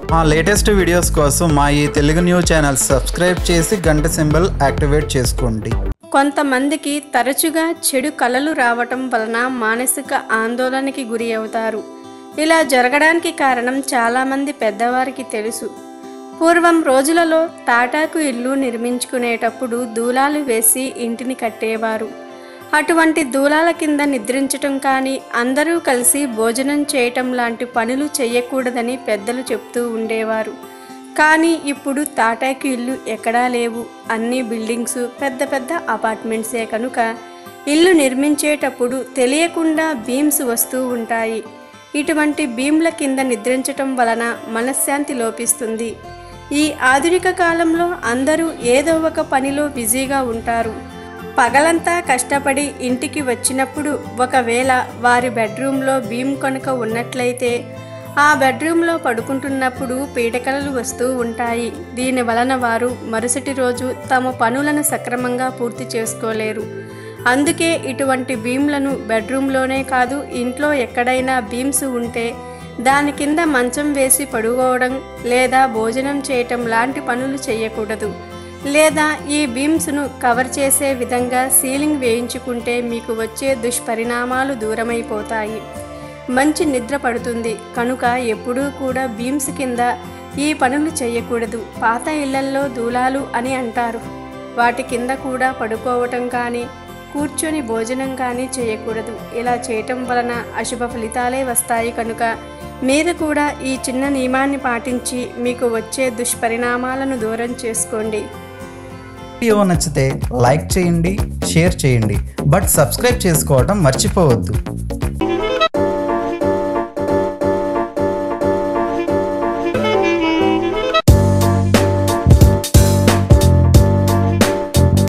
మా latest videos కోసం మా ఈ తెలుగు న్యూస్ ఛానల్ సబ్స్క్రైబ్ చేసి గంట సింబల్ యాక్టివేట్ చేసుకోండి కొంతమందికి తరచుగా చెడు కలలు రావటం వలన మానసిక ఆందోళనకి గురి అవుతారు ఇలా జరగడానికి కారణం చాలామంది పెద్దవారికి తెలుసు పూర్వం రోజులలో తాటాకు ఇల్లు నిర్మించుకునేటప్పుడు దూలాలు వేసి ఇంటిని కట్టేవారు అటువంటి దూలాల కింద నిద్రించటం కానీ అందరూ కలిసి భోజనం చేయటం లాంటి పనులు చేయకూడదని పెద్దలు చెప్తూ ఉండేవారు కానీ ఇప్పుడు తాటాకు ఇల్లు ఎక్కడా లేవు అన్ని బిల్డింగ్స్ పెద్ద పెద్ద అపార్ట్మెంట్సే కనుక ఇల్లు నిర్మించేటప్పుడు తెలియకుండా బీమ్స్ వస్తూ ఉంటాయి ఇటువంటి బీమ్ల కింద నిద్రించటం వలన మనశ్శాంతి లోపిస్తుంది ఈ ఆధునిక కాలంలో అందరూ ఏదో ఒక పనిలో బిజీగా ఉంటారు పగలంతా కష్టపడి ఇంటికి వచ్చినప్పుడు ఒకవేళ వారి బెడ్రూమ్లో భీమ్ కనుక ఉన్నట్లయితే ఆ బెడ్రూమ్లో పడుకుంటున్నప్పుడు పీడకలలు వస్తూ ఉంటాయి దీని వలన వారు మరుసటి రోజు తమ పనులను సక్రమంగా పూర్తి చేసుకోలేరు అందుకే ఇటువంటి బీమ్లను బెడ్రూమ్లోనే కాదు ఇంట్లో ఎక్కడైనా బీమ్స్ ఉంటే దాని కింద మంచం వేసి పడుకోవడం లేదా భోజనం చేయటం లాంటి పనులు చేయకూడదు లేదా ఈ బీమ్స్ను కవర్ చేసే విధంగా సీలింగ్ వేయించుకుంటే మీకు వచ్చే దుష్పరిణామాలు దూరమైపోతాయి మంచి నిద్ర పడుతుంది కనుక ఎప్పుడూ కూడా బీమ్స్ కింద ఈ పనులు చేయకూడదు పాత ఇళ్లల్లో దూలాలు అని అంటారు వాటి కింద కూడా పడుకోవటం కానీ కూర్చొని భోజనం కానీ చేయకూడదు ఇలా చేయటం వలన అశుభ ఫలితాలే వస్తాయి కనుక మీరు కూడా ఈ చిన్న నియమాన్ని పాటించి మీకు వచ్చే దుష్పరిణామాలను దూరం చేసుకోండి వీడియో నచ్చితే లైక్ చేయండి షేర్ చేయండి బట్ సబ్స్క్రైబ్ చేసుకోవడం మర్చిపోవద్దు